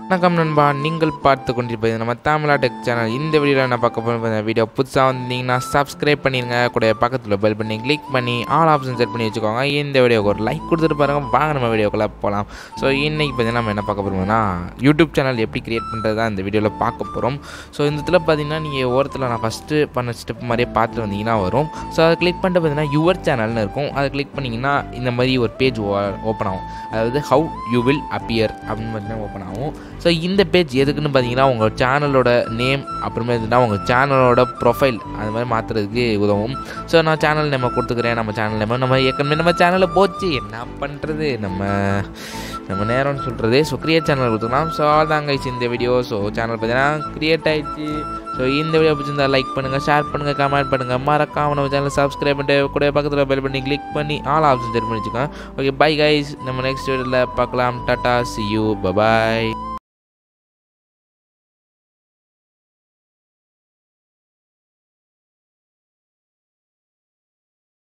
வணக்கம் நண்பா நீங்கள் பார்த்து கொண்டிருப்பது நம்ம தமிழா டெக் சேனல் இந்த வீடியோவில் என்ன பார்க்க போகிற வீடியோ புதுசாக வந்தீங்கன்னா சப்ஸ்கிரைப் பண்ணிடுங்க கூட பக்கத்தில் பெல் பண்ணி கிளிக் பண்ணி ஆல் ஆப்ஷன் செட் பண்ணி வச்சுக்கோங்க இந்த வீடியோக்கு ஒரு லைக் கொடுத்துட்டு பாருங்க வாங்க நம்ம வீடியோக்குள்ளே போகலாம் ஸோ இன்றைக்கி பார்த்தீங்கன்னா நம்ம என்ன பார்க்க போகிறோம்னா யூடியூப் சேனல் எப்படி கிரியேட் பண்ணுறது தான் இந்த வீடியோவில் பார்க்க போகிறோம் ஸோ இந்த இதில் பார்த்தீங்கன்னா நீங்கள் ஓரத்தில் நான் ஃபஸ்ட்டு பண்ண ஸ்டெப் மாதிரியே பார்த்து வந்தீங்கன்னா வரும் ஸோ அதை கிளிக் பண்ணிட்டு பார்த்தீங்கன்னா யுவர் சேனல்னு இருக்கும் அதை கிளிக் பண்ணிங்கன்னா இந்த மாதிரி ஒரு பேஜ் ஓப்பன் ஆகும் அதாவது ஹவு யூ வில் அப்பியர் அப்படின்னு பார்த்தீங்கன்னா ஓப்பன் ஆகும் ஸோ இந்த பேஜ் எதுக்குன்னு பார்த்தீங்கன்னா உங்கள் சேனலோட நேம் அப்புறமே இருந்துன்னா உங்கள் சேனலோட ப்ரொஃபைல் அது மாதிரி மாற்றுறதுக்கு உதவும் ஸோ நான் சேனல் நேமை கொடுத்துக்கிறேன் நம்ம சேனல் நேம் நம்ம ஏற்கனவே நம்ம சேனலில் போச்சு என்ன பண்ணுறது நம்ம நம்ம நேரம்னு சொல்கிறது ஸோ கிரியேட் சேனல் கொடுத்துக்கலாம் ஸோ அதாங்க இந்த வீடியோ ஸோ சேனல் பார்த்தீங்கன்னா கிரியேட் ஆயிடுச்சு ஸோ இந்த வீடியோ பிடிச்சிருந்தா லைக் பண்ணுங்கள் ஷேர் பண்ணுங்கள் கமெண்ட் பண்ணுங்கள் மறக்காம நம்ம சேனல் சப்ஸ்கிரைப் பண்ணிட்டு கூட பக்கத்தில் பெல் பண்ணி கிளிக் பண்ணி ஆல் ஆப்ஷன் செட் பண்ணி வச்சுக்கோங்க ஓகே பை கைஸ் நம்ம நெக்ஸ்ட் வீடியோவில் பார்க்கலாம் டாட்டா சி யூ பபாய்